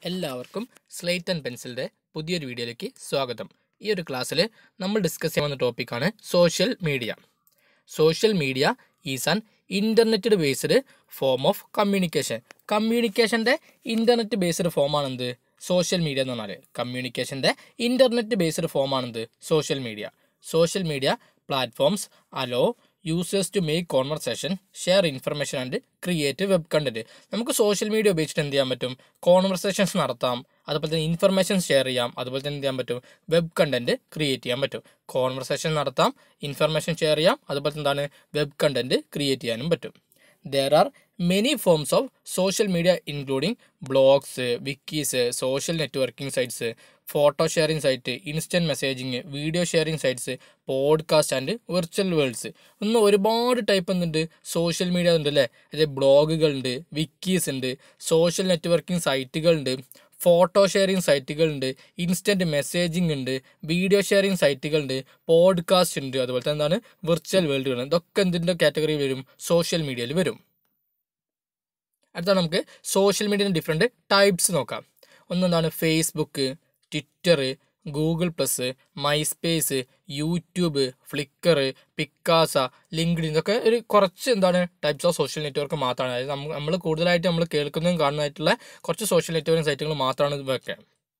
എല്ലാവർക്കും slate and പെൻസിലിൻ്റെ പുതിയൊരു വീഡിയോയിലേക്ക് സ്വാഗതം ഈ ഒരു ക്ലാസ്സിൽ നമ്മൾ ഡിസ്കസ് ചെയ്യാവുന്ന ടോപ്പിക്കാണ് social media social media is an internet based form of communication കമ്മ്യൂണിക്കേഷൻ്റെ ഇൻ്റർനെറ്റ് ബേസ്ഡ് ഫോമാണെന്ത് സോഷ്യൽ മീഡിയ എന്ന് പറഞ്ഞാൽ കമ്മ്യൂണിക്കേഷൻ്റെ ഇൻ്റർനെറ്റ് ബേസ്ഡ് ഫോമാണെന്ത് social media social media platforms allow users to make conversation share information and create web content നമുക്ക് social media ഉപയോഗിച്ചിട്ട് എന്ത് ചെയ്യാൻ പറ്റും കോൺവെർസേഷൻസ് നടത്താം അതുപോലെ തന്നെ ഇൻഫർമേഷൻ ഷെയർ ചെയ്യാം അതുപോലെ തന്നെ എന്ത് ചെയ്യാൻ പറ്റും വെബ് കണ്ടന്റ് ക്രിയേറ്റ് ചെയ്യാൻ പറ്റും കോൺവെർസേഷൻ നടത്താം ഇൻഫർമേഷൻ ഷെയർ ചെയ്യാം അതുപോലെ തന്നെ എന്താണ് വെബ് കണ്ടന്റ് ക്രിയേറ്റ് ചെയ്യാനും പറ്റും there are many forms of social media including blogs wikis social networking sites photo sharing site instant messaging video sharing sites podcast and virtual worlds ഇന്ന് ഒരുപാട് type എന്തുണ്ട് social media ഉണ്ട് അല്ലേ അതായത് ബ്ലോഗുകളുണ്ട് wikis ഉണ്ട് സോഷ്യൽ നെറ്റ്വർക്കിംഗ് സൈറ്റുകളുണ്ട് photo sharing സൈറ്റുകളുണ്ട് ഇൻസ്റ്റൻറ്റ് മെസ്സേജിംഗ് ഉണ്ട് വീഡിയോ ഷെയറിംഗ് സൈറ്റുകളുണ്ട് പോഡ്കാസ്റ്റ് ഉണ്ട് അതുപോലെ തന്നെ എന്താണ് വിർച്വൽ വേൾഡുകൾ ഇതൊക്കെ എന്തിൻ്റെ കാറ്റഗറിയിൽ വരും സോഷ്യൽ മീഡിയയിൽ വരും അടുത്താണ് നമുക്ക് സോഷ്യൽ മീഡിയയുടെ ഡിഫറെൻറ്റ് ടൈപ്സ് നോക്കാം ഒന്നെന്താണ് Facebook Twitter Google plus Myspace YouTube Flickr Picasa LinkedIn ഇതൊക്കെ ഒരു കുറച്ച് എന്താണ് ടൈപ്സ് ഓഫ് സോഷ്യൽ നെറ്റ്വർക്ക് മാത്രമാണ് അതായത് നമ്മൾ നമ്മൾ കൂടുതലായിട്ട് നമ്മൾ കേൾക്കുന്നതും കാണുന്നതായിട്ടുള്ള കുറച്ച് സോഷ്യൽ നെറ്റ്വർക്കിംഗ് സൈറ്റുകൾ മാത്രമാണ് ഇതൊക്കെ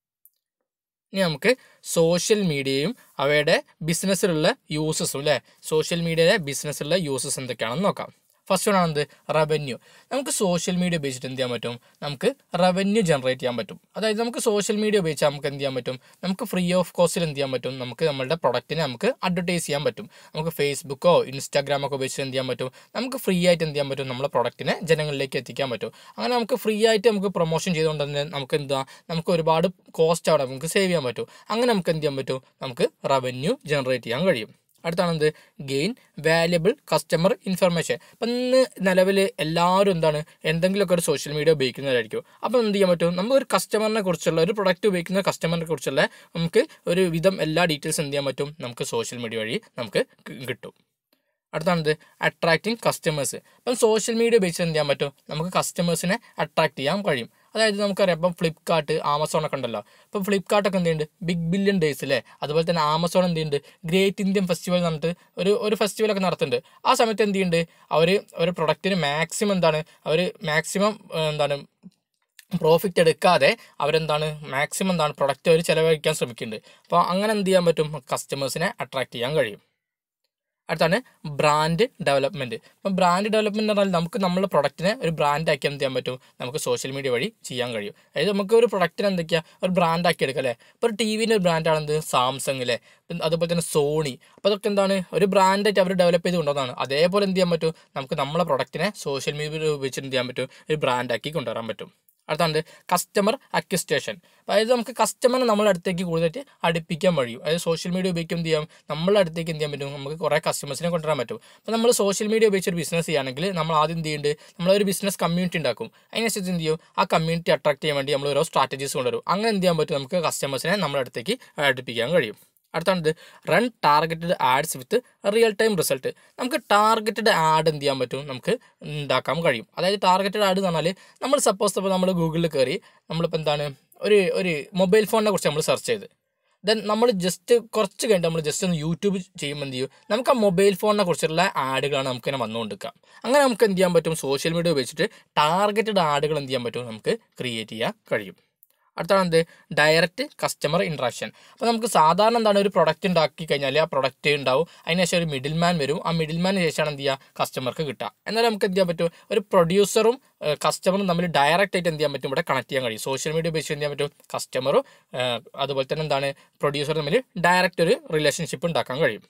ഇനി നമുക്ക് സോഷ്യൽ മീഡിയയും അവയുടെ ബിസിനസ്സിലുള്ള യൂസസും അല്ലേ സോഷ്യൽ മീഡിയയിലെ ബിസിനസ്സിലുള്ള യൂസസ് എന്തൊക്കെയാണെന്ന് നോക്കാം ഫസ്റ്റ് വൺ ആണെന്ത് റവന്യൂ നമുക്ക് സോഷ്യൽ മീഡിയ ഉപയോഗിച്ചിട്ട് എന്ത് ചെയ്യാൻ പറ്റും നമുക്ക് റവന്യൂ ജനറേറ്റ് ചെയ്യാൻ പറ്റും അതായത് നമുക്ക് സോഷ്യൽ മീഡിയ ഉപയോഗിച്ചാൽ നമുക്ക് എന്ത് ചെയ്യാൻ പറ്റും നമുക്ക് ഫ്രീ ഓഫ് കോസ്റ്റിൽ എന്ത് ചെയ്യാൻ പറ്റും നമുക്ക് നമ്മുടെ പ്രൊഡക്റ്റിനെ നമുക്ക് അഡ്വർടൈസ് ചെയ്യാൻ പറ്റും നമുക്ക് ഫേസ്ബുക്കോ ഇൻസ്റ്റാഗ്രാമോ ഒക്കെ ഉപയോഗിച്ച് എന്ത് ചെയ്യാൻ പറ്റും നമുക്ക് ഫ്രീ ആയിട്ട് എന്ത് ചെയ്യാൻ പറ്റും നമ്മുടെ പ്രൊഡക്റ്റിനെ ജനങ്ങളിലേക്ക് എത്തിക്കാൻ പറ്റും അങ്ങനെ നമുക്ക് ഫ്രീ ആയിട്ട് നമുക്ക് പ്രൊമോഷൻ ചെയ്തുകൊണ്ട് തന്നെ നമുക്ക് എന്താ നമുക്ക് ഒരുപാട് കോസ്റ്റ് അവിടെ നമുക്ക് സേവ് ചെയ്യാൻ പറ്റും അങ്ങനെ നമുക്ക് എന്ത് ചെയ്യാൻ പറ്റും നമുക്ക് റവന്യൂ ജനറേറ്റ് ചെയ്യാൻ കഴിയും അടുത്താണ് എന്ത് ഗെയിൻ വാല്യബിൾ കസ്റ്റമർ ഇൻഫർമേഷൻ അപ്പം ഇന്ന് നിലവിൽ എല്ലാവരും എന്താണ് എന്തെങ്കിലുമൊക്കെ ഒരു സോഷ്യൽ മീഡിയ ഉപയോഗിക്കുന്നവരായിരിക്കും അപ്പം എന്ത് ചെയ്യാൻ പറ്റും നമുക്ക് ഒരു കസ്റ്റമറിനെ കുറിച്ചുള്ള ഒരു പ്രൊഡക്റ്റ് ഉപയോഗിക്കുന്ന കസ്റ്റമറിനെ കുറിച്ചുള്ള നമുക്ക് ഒരു വിധം എല്ലാ ഡീറ്റെയിൽസ് എന്ത് ചെയ്യാൻ പറ്റും നമുക്ക് സോഷ്യൽ മീഡിയ വഴി നമുക്ക് കി- കിട്ടും അടുത്താണത് അട്രാക്റ്റിംഗ് കസ്റ്റമേഴ്സ് അപ്പം സോഷ്യൽ മീഡിയ ഉപയോഗിച്ച് എന്ത് ചെയ്യാൻ പറ്റും നമുക്ക് കസ്റ്റമേഴ്സിനെ അട്രാക്ട് ചെയ്യാൻ കഴിയും അതായത് നമുക്കറിയാം ഇപ്പം ഫ്ലിപ്കാർട്ട് ആമസോൺ ഒക്കെ ഉണ്ടല്ലോ ഇപ്പം ഫ്ലിപ്കാർട്ടൊക്കെ എന്ത് ചെയ്യുന്നുണ്ട് ബിഗ് ബില്യൺ ഡേയ്സ് അല്ലേ അതുപോലെ തന്നെ ആമസോൺ എന്ത് ചെയ്യുന്നുണ്ട് ഗ്രേറ്റ് ഇന്ത്യൻ ഫെസ്റ്റിവൽ എന്ന് പറഞ്ഞിട്ട് ഒരു ഒരു ഫെസ്റ്റിവലൊക്കെ നടത്തുന്നുണ്ട് ആ സമയത്ത് എന്ത് ചെയ്യുന്നുണ്ട് അവർ ഒരു പ്രൊഡക്റ്റിന് മാക്സിമം എന്താണ് അവർ മാക്സിമം എന്താണ് പ്രോഫിറ്റ് എടുക്കാതെ അവരെന്താണ് മാക്സിമം എന്താണ് പ്രൊഡക്റ്റ് അവർ ചിലവഴിക്കാൻ ശ്രമിക്കുന്നുണ്ട് അപ്പോൾ അങ്ങനെ എന്ത് ചെയ്യാൻ പറ്റും കസ്റ്റമേഴ്സിനെ അട്രാക്ട് ചെയ്യാൻ കഴിയും അടുത്താണ് ബ്രാൻഡ് ഡെവലപ്മെൻറ്റ് അപ്പം ബ്രാൻഡ് ഡെവലപ്മെൻറ്റ് എന്ന് പറഞ്ഞാൽ നമുക്ക് നമ്മുടെ പ്രൊഡക്റ്റിനെ ഒരു ബ്രാൻഡ് ആക്കി എന്ത് ചെയ്യാൻ പറ്റും നമുക്ക് സോഷ്യൽ മീഡിയ വഴി ചെയ്യാൻ കഴിയും അതായത് നമുക്ക് ഒരു പ്രൊഡക്റ്റിനെ എന്തൊക്കെയാണ് ഒരു ബ്രാൻഡ് ആക്കി എടുക്കാം അല്ലേ ഇപ്പോൾ ഒരു ടി വിൻ്റെ ഒരു ബ്രാൻഡാണെന്ത് സാംസങ് അല്ലേ പിന്നെ അതുപോലെ തന്നെ സോണി അപ്പോൾ അതൊക്കെ എന്താണ് ഒരു ബ്രാൻഡായിട്ട് അവർ ഡെവലപ്പ് ചെയ്ത് കൊണ്ടുവന്നതാണ് അതേപോലെ എന്ത് ചെയ്യാൻ പറ്റും നമുക്ക് നമ്മളെ പ്രൊഡക്റ്റിനെ സോഷ്യൽ മീഡിയ ഉപയോഗിച്ചിട്ട് എന്ത് ചെയ്യാൻ പറ്റും ഒരു ബ്രാൻഡാക്കി കൊണ്ടുവരാൻ പറ്റും അടുത്താണ് കസ്റ്റമർ അക്വിസ്റ്റേഷൻ അതായത് നമുക്ക് കസ്റ്റമറിനെ നമ്മളെ അടുത്തേക്ക് കൂടുതലായിട്ട് അടുപ്പിക്കാൻ കഴിയും അതായത് സോഷ്യൽ മീഡിയ ഉപയോഗിക്കും എന്ത് ചെയ്യാം നമ്മളെ അടുത്തേക്ക് എന്ത് ചെയ്യാൻ പറ്റും നമുക്ക് കുറേ കസ്റ്റമേഴ്സിനെ കൊണ്ടുവരാൻ പറ്റും അപ്പോൾ നമ്മൾ സോഷ്യൽ മീഡിയ ഉപയോഗിച്ച് ഒരു ബിസിനസ് ചെയ്യുകയാണെങ്കിൽ നമ്മൾ ആദ്യം എന്ത് ചെയ്യുന്നുണ്ട് നമ്മളൊരു ബിസിനസ് കമ്മ്യൂണിറ്റി ഉണ്ടാക്കും അതിനനുസരിച്ച് എന്ത് ചെയ്യും ആ കമ്മ്യൂണിറ്റി അട്രാക്ട് ചെയ്യാൻ വേണ്ടി നമ്മൾ ഓരോ സ്ട്രാറ്റജീസ് കൊണ്ടുവരും അങ്ങനെ എന്ത് ചെയ്യാൻ പറ്റും നമുക്ക് കസ്റ്റമേഴ്സിനെ നമ്മുടെ അടുത്തേക്ക് അടുപ്പിക്കാൻ കഴിയും അടുത്താണത് run targeted ads with real time result നമുക്ക് ടാർഗറ്റഡ് ആഡ് എന്ത് ചെയ്യാൻ പറ്റും നമുക്ക് ഉണ്ടാക്കാൻ കഴിയും അതായത് ടാർഗറ്റഡ് ആഡ് എന്ന് പറഞ്ഞാൽ നമ്മൾ സപ്പോസ് ഇപ്പോൾ നമ്മൾ ഗൂഗിളിൽ കയറി നമ്മളിപ്പോൾ എന്താണ് ഒരു ഒരു മൊബൈൽ ഫോണിനെ കുറിച്ച് നമ്മൾ സെർച്ച് ചെയ്ത് ദെൻ നമ്മൾ ജസ്റ്റ് കുറച്ച് കഴിഞ്ഞിട്ട് നമ്മൾ ജസ്റ്റ് ഒന്ന് യൂട്യൂബ് ചെയ്യുമ്പോൾ എന്ത് ചെയ്യും നമുക്ക് ആ മൊബൈൽ ഫോണിനെ കുറിച്ചുള്ള ആഡുകളാണ് നമുക്ക് ഇങ്ങനെ വന്നുകൊണ്ടിരിക്കുക അങ്ങനെ നമുക്ക് എന്ത് ചെയ്യാൻ പറ്റും സോഷ്യൽ മീഡിയ ഉപയോഗിച്ചിട്ട് ടാർഗറ്റഡ് ആഡുകൾ എന്ത് ചെയ്യാൻ പറ്റും നമുക്ക് ക്രിയേറ്റ് ചെയ്യാൻ കഴിയും അടുത്താണ് എന്ത് ഡയറക്റ്റ് കസ്റ്റമർ ഇൻട്രാക്ഷൻ അപ്പോൾ നമുക്ക് സാധാരണ എന്താണ് ഒരു പ്രൊഡക്റ്റ് ഉണ്ടാക്കി കഴിഞ്ഞാൽ ആ പ്രൊഡക്റ്റ് ഉണ്ടാവും അതിനുശേഷം ഒരു മിഡിൽ മാൻ വരും ആ മിഡിൽ മാന് ശേഷമാണ് എന്ത് ചെയ്യുക കസ്റ്റമർക്ക് കിട്ടുക എന്നാൽ നമുക്ക് എന്ത് ചെയ്യാൻ പറ്റും ഒരു പ്രൊഡ്യൂസറും കസ്റ്റമറും തമ്മിൽ ഡയറക്റ്റ് ആയിട്ട് എന്ത് ചെയ്യാൻ പറ്റും ഇവിടെ കണക്ട് ചെയ്യാൻ കഴിയും സോഷ്യൽ മീഡിയ ഉപയോഗിച്ച് എന്ത് ചെയ്യാൻ പറ്റും കസ്റ്റമറും അതുപോലെ തന്നെ എന്താണ് പ്രൊഡ്യൂസറും തമ്മിൽ ഡയറക്റ്റ് ഒരു റിലേഷൻഷിപ്പ് ഉണ്ടാക്കാൻ കഴിയും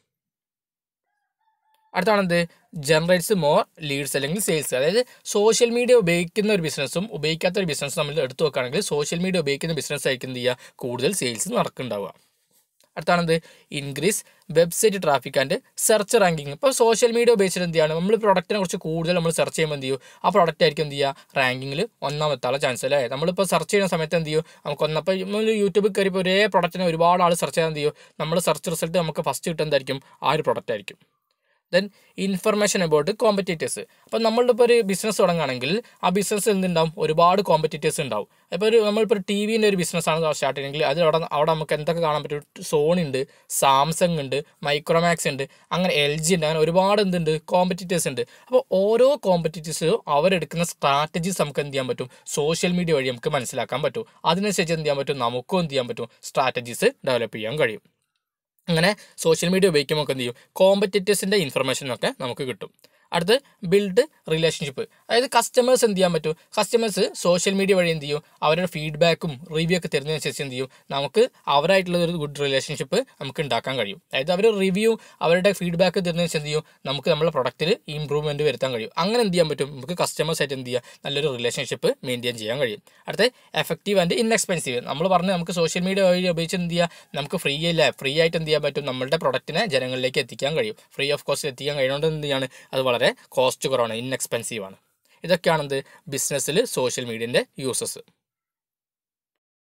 അടുത്താണെന്ത് ജനറേറ്റ്സ് മോർ ലീഡ്സ് അല്ലെങ്കിൽ സെയിൽസ് അതായത് സോഷ്യൽ മീഡിയ ഉപയോഗിക്കുന്ന ഒരു ബിസിനസ്സും ഉപയോഗിക്കാത്ത ഒരു ബിസിനസ്സും നമ്മൾ എടുത്തു നോക്കുകയാണെങ്കിൽ സോഷ്യൽ മീഡിയ ഉപയോഗിക്കുന്ന ബിസിനസ് ആയിരിക്കും എന്ത് ചെയ്യുക കൂടുതൽ സെയിൽസ് നടക്കുന്നുണ്ടാവുക അടുത്താണെന്ത് increase website traffic and search ranking ഇപ്പോൾ സോഷ്യൽ മീഡിയ ഉപയോഗിച്ചിട്ട് എന്ത് ചെയ്യാണ് നമ്മൾ പ്രൊഡക്റ്റിനെ കുറിച്ച് കൂടുതൽ നമ്മൾ സെർച്ച് ചെയ്യുമ്പോൾ എന്ത് ചെയ്യും ആ പ്രൊഡക്റ്റ് ആയിരിക്കും എന്ത് ചെയ്യുക റാങ്കിങ്ങിൽ ഒന്നാമെത്താനുള്ള ചാൻസ് അല്ലേ നമ്മളിപ്പോൾ സെർച്ച് ചെയ്യുന്ന സമയത്ത് എന്ത് ചെയ്യും നമുക്ക് ഒന്നപ്പോൾ നമ്മൾ യൂട്യൂബിൽ കയറിയപ്പോൾ ഒരേ പ്രൊഡക്റ്റിനെ ഒരുപാട് ആൾ സെർച്ച് ചെയ്യാൻ എന്ത് ചെയ്യും നമ്മൾ സെർച്ച് റിസൾട്ട് നമുക്ക് ഫസ്റ്റ് കിട്ടുന്നതായിരിക്കും ആ ഒരു പ്രൊഡക്റ്റ് ആയിരിക്കും ദെൻ ഇൻഫർമേഷൻ അബൌട്ട് കോമ്പറ്റീറ്റേഴ്സ് അപ്പോൾ നമ്മളുടെ ഇപ്പോൾ ഒരു ബിസിനസ് തുടങ്ങുകയാണെങ്കിൽ ആ ബിസിനസ് എന്തുണ്ടാവും ഒരുപാട് കോമ്പറ്റീറ്റേഴ്സ് ഉണ്ടാവും അപ്പോൾ ഒരു നമ്മളിപ്പോൾ ഒരു ടി വിൻ്റെ ഒരു ബിസിനസ്സാണ് സ്റ്റാർട്ട് ചെയ്യണമെങ്കിൽ അത് അവിടെ അവിടെ നമുക്ക് എന്തൊക്കെ കാണാൻ പറ്റും സോണി ഉണ്ട് സാംസങ് ഉണ്ട് മൈക്രോമാക്സ് ഉണ്ട് അങ്ങനെ എൽ ജി ഉണ്ട് അങ്ങനെ ഒരുപാട് എന്തുണ്ട് കോമ്പറ്റീറ്റേഴ്സ് ഉണ്ട് അപ്പോൾ ഓരോ കോമ്പറ്റീറ്റേഴ്സും അവരെടുക്കുന്ന സ്ട്രാറ്റജീസ് നമുക്ക് എന്ത് ചെയ്യാൻ പറ്റും സോഷ്യൽ മീഡിയ വഴി നമുക്ക് മനസ്സിലാക്കാൻ പറ്റും അതിനനുസരിച്ച് എന്ത് ചെയ്യാൻ പറ്റും നമുക്കും എന്ത് ചെയ്യാൻ പറ്റും സ്ട്രാറ്റജീസ് ഡെവലപ്പ് ചെയ്യാൻ കഴിയും അങ്ങനെ സോഷ്യൽ മീഡിയ ഉപയോഗിക്കുമ്പോൾ എന്ത് ചെയ്യും കോമ്പറ്റീറ്റേഴ്സിൻ്റെ ഇൻഫർമേഷനൊക്കെ നമുക്ക് കിട്ടും അടുത്ത് ബിൽഡ് റിലേഷൻഷിപ്പ് അതായത് കസ്റ്റമേഴ്സ് എന്ത് ചെയ്യാൻ പറ്റും കസ്റ്റമേഴ്സ് സോഷ്യൽ മീഡിയ വഴി എന്ത് ചെയ്യും അവരുടെ ഫീഡ്ബാക്കും റിവ്യൂ ഒക്കെ തരുന്നതനുസരിച്ച് എന്ത് ചെയ്യും നമുക്ക് അവരായിട്ടുള്ള ഒരു ഗുഡ് റിലേഷൻഷിപ്പ് നമുക്ക് ഉണ്ടാക്കാൻ കഴിയും അതായത് അവർ റിവ്യൂ അവരുടെ ഫീഡ്ബാക്ക് തരുന്നതനുസരിച്ച് എന്ത് ചെയ്യും നമുക്ക് നമ്മുടെ പ്രൊഡക്റ്റിൽ ഇമ്പ്രൂവ്മെൻറ്റ് വരുത്താൻ കഴിയും അങ്ങനെ എന്ത് ചെയ്യാൻ പറ്റും നമുക്ക് കസ്റ്റമേഴ്സ് ആയിട്ട് എന്ത് ചെയ്യുക നല്ലൊരു റിലേഷൻഷിപ്പ് മെയിൻറ്റെയിൻ ചെയ്യാൻ കഴിയും അടുത്ത എഫക്റ്റീവ് ആൻഡ് ഇൻഎക്സ്പെൻസീവ് നമ്മൾ പറഞ്ഞ് നമുക്ക് സോഷ്യൽ മീഡിയ വഴി ഉപയോഗിച്ച് എന്ത് ചെയ്യുക നമുക്ക് ഫ്രീ ഇല്ല ഫ്രീ ആയിട്ട് എന്ത് ചെയ്യാൻ പറ്റും നമ്മളുടെ പ്രൊഡക്റ്റിനെ ജനങ്ങളിലേക്ക് എത്തിക്കാൻ കഴിയും ഫ്രീ ഓഫ് കോസ്റ്റ് എത്തിക്കാൻ കഴിയുന്നത് എന്ത് ചെയ്യാണ് അത് വളരെ കോസ്റ്റ് കുറവാണ് ഇൻഎക്സ്പെൻസീവ് ആണ് ഇതൊക്കെയാണ് എന്ത് ബിസിനസ്സിൽ സോഷ്യൽ മീഡിയൻ്റെ യൂസസ്